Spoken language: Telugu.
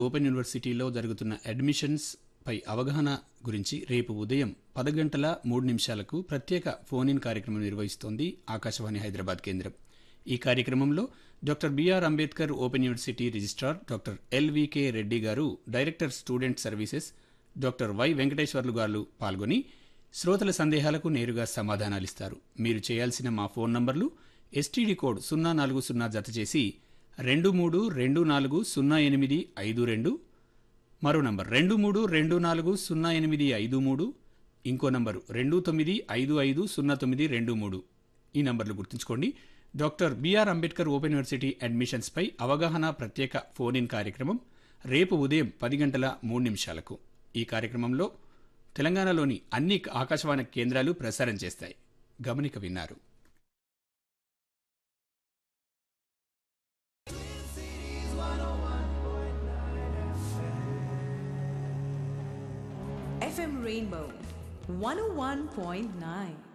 ఓపెన్ యూనివర్సిటీలో జరుగుతున్న అడ్మిషన్స్ పై అవగాహన గురించి రేపు ఉదయం పది గంటల మూడు నిమిషాలకు ప్రత్యేక ఫోన్ ఇన్ కార్యక్రమం నిర్వహిస్తోంది ఆకాశవాణి హైదరాబాద్ కేంద్రం ఈ కార్యక్రమంలో doctor B R Ambedkar open university registrar doctor L V K Reddy garu director student services doctor Y Venkateswarlu garu పాల్గొని శ్రోతల సందేహాలకు నేరుగా సమాధానాలిస్తారు మీరు చేయాల్సిన మా ఫోన్ నంబర్లు ఎస్టీడీ కోడ్ సున్నా నాలుగు సున్నా జత చేసి రెండు మూడు రెండు నాలుగు సున్నా ఎనిమిది ఐదు రెండు మరో నంబర్ రెండు మూడు రెండు నాలుగు సున్నా ఎనిమిది ఐదు మూడు ఇంకో నంబరు రెండు తొమ్మిది ఐదు ఐదు సున్నా తొమ్మిది రెండు మూడు ఈ నంబర్లు గుర్తుంచుకోండి doctor B R Ambedkar open university అడ్మిషన్స్పై అవగాహన ప్రత్యేక ఫోన్ ఇన్ కార్యక్రమం రేపు ఉదయం పది గంటల మూడు నిమిషాలకు ఈ కార్యక్రమంలో తెలంగాణలోని అన్ని ఆకాశవాణి కేంద్రాలు ప్రసారం చేస్తాయి గమనిక విన్నారు FM Rainbow 101.9.